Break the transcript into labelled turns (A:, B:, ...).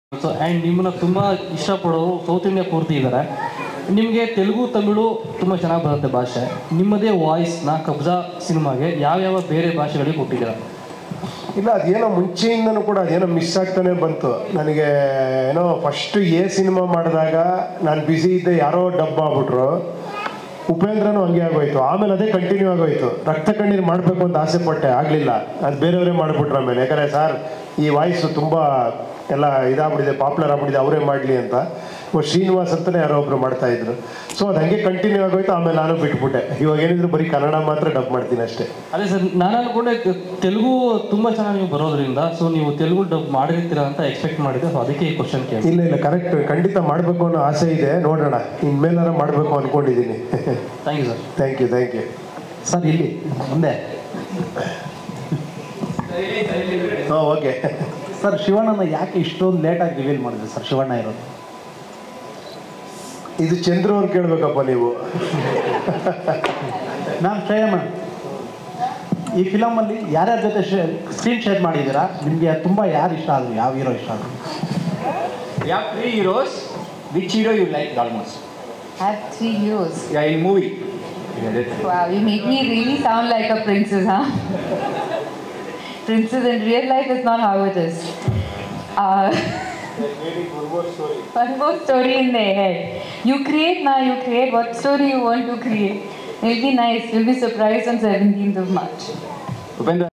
A: So and ನಿಮ್ಮನ್ನ ತುಂಬ ಇಷ್ಟಪಡೋರು ಸೌತ್ ಇಂಡಿಯಾ ಪೂರ್ತಿ ಇದ್ದಾರೆ ನಿಮಗೆ ತೆಲುಗು ತಮಿಳು ತುಂಬ ಚೆನ್ನಾಗಿ ಬರುತ್ತೆ ಭಾಷೆ ನಿಮ್ಮದೇ ವಾಯ್ಸ್ನ ಕಬ್ಜಾ ಸಿನಿಮಾಗೆ ಯಾವ್ಯಾವ ಬೇರೆ ಭಾಷೆಗಳಿಗೆ ಕೊಟ್ಟಿದ್ದೀರಾ
B: ಇಲ್ಲ ಅದೇನೋ ಮುಂಚೆಯಿಂದನೂ ಕೂಡ ಅದೇನೋ ಮಿಸ್ ಆಗ್ತಾನೆ ಬಂತು ನನಗೆ ಏನೋ ಫಸ್ಟ್ ಎ ಸಿನಿಮಾ ಮಾಡಿದಾಗ ನಾನು ಬ್ಯುಸಿ ಇದ್ದೆ ಯಾರೋ ಡಬ್ ಆಗ್ಬಿಟ್ರು ಉಪೇಂದ್ರನೂ ಹಂಗೆ ಆಗೋಯ್ತು ಆಮೇಲೆ ಅದೇ ಕಂಟಿನ್ಯೂ ಆಗೋಯ್ತು ರಕ್ತ ಕಣ್ಣೀರು ಮಾಡಬೇಕು ಅಂತ ಆಸೆ ಪಟ್ಟೆ ಆಗಲಿಲ್ಲ ಅದು ಬೇರೆಯವರೇ ಮಾಡಿಬಿಟ್ರು ಆಮೇಲೆ ಯಾಕಂದರೆ ಸರ್ ಈ ವಾಯ್ಸು ತುಂಬ ಎಲ್ಲ ಇದಾಗ್ಬಿಟ್ಟಿದೆ ಪಾಪ್ಯುಲರ್ ಆಗ್ಬಿಟ್ಟಿದೆ ಅವರೇ ಮಾಡಲಿ ಅಂತ ಇವಾಗ ಶ್ರೀನಿವಾಸ್ ಅಂತಲೇ ಯಾರೋ ಒಬ್ರು ಮಾಡ್ತಾ ಇದ್ರು ಸೊ ಅದು ಹಂಗೆ ಕಂಟಿನ್ಯೂ ಆಗೋಯ್ತು ಆಮೇಲೆ ನಾನು ಬಿಟ್ಬಿಟ್ಟೆ ಇವಾಗ ಏನಿದ್ರು ಬರೀ ಕನ್ನಡ ಮಾತ್ರ ಡಬ್ ಮಾಡ್ತೀನಿ ಅಷ್ಟೇ
A: ಅದೇ ಸರ್ ನಾನು ಅನ್ಕೊಂಡೆ ತೆ- ತೆಲುಗು ತುಂಬ ಚೆನ್ನಾಗಿ ನೀವು ಬರೋದ್ರಿಂದ ಸೊ ನೀವು ತೆಲುಗು ಡಬ್ ಮಾಡಿರ್ತೀರಾ ಅಂತ ಎಕ್ಸ್ಪೆಕ್ಟ್ ಮಾಡಿದ್ದೆ ಸೊ ಅದಕ್ಕೆ ಈ ಕ್ವಶನ್ ಕೇಳಿ
B: ಇಲ್ಲ ಇಲ್ಲ ಕರೆಕ್ಟ್ ಖಂಡಿತ ಮಾಡಬೇಕು ಅನ್ನೋ ಆಸೆ ಇದೆ ನೋಡೋಣ ಇನ್ಮೇಲಾರ ಮಾಡಬೇಕು ಅನ್ಕೊಂಡಿದ್ದೀನಿ
A: thank you sir
B: thank you thank you
C: sir ಇಲ್ಲಿ ಮುಂದೆ
B: ಹಾಂ ಓಕೆ
C: ಸರ್ ಶಿವಣ್ಣನ ಯಾಕೆ ಇಷ್ಟೊಂದು ಲೇಟಾಗಿ ರಿವೀಲ್ ಮಾಡಿದ್ರಿ ಸರ್ ಶಿವಣ್ಣ ಇರೋದು
B: ಇದು ಚಂದ್ರು ಅವ್ರು ಕೇಳಬೇಕಪ್ಪ ನೀವು
C: ಮ್ಯಾಮ್ ಶ್ರೇಯಮ್ಮ ಈ ಫಿಲಮಲ್ಲಿ ಯಾರ್ಯಾರ ಜೊತೆ ಸ್ಕ್ರೀನ್ ಶೇರ್ ಮಾಡಿದ್ದೀರಾ ನಿಮಗೆ ತುಂಬ ಯಾರು ಇಷ್ಟ ಆದರು ಯಾವ ಹೀರೋ ಇಷ್ಟ ಆದರು
D: We have three heroes. Which hero you like almost?
E: I have three heroes.
D: Yeah, in movie. Yeah, that's
E: Wow, you make me really sound like a princess, huh? princess in real life is not how it is. Uh, one more story in their head. You create now, you create what story you want to create. It'll be nice. You'll be surprised on 17th of March.
D: Upendra.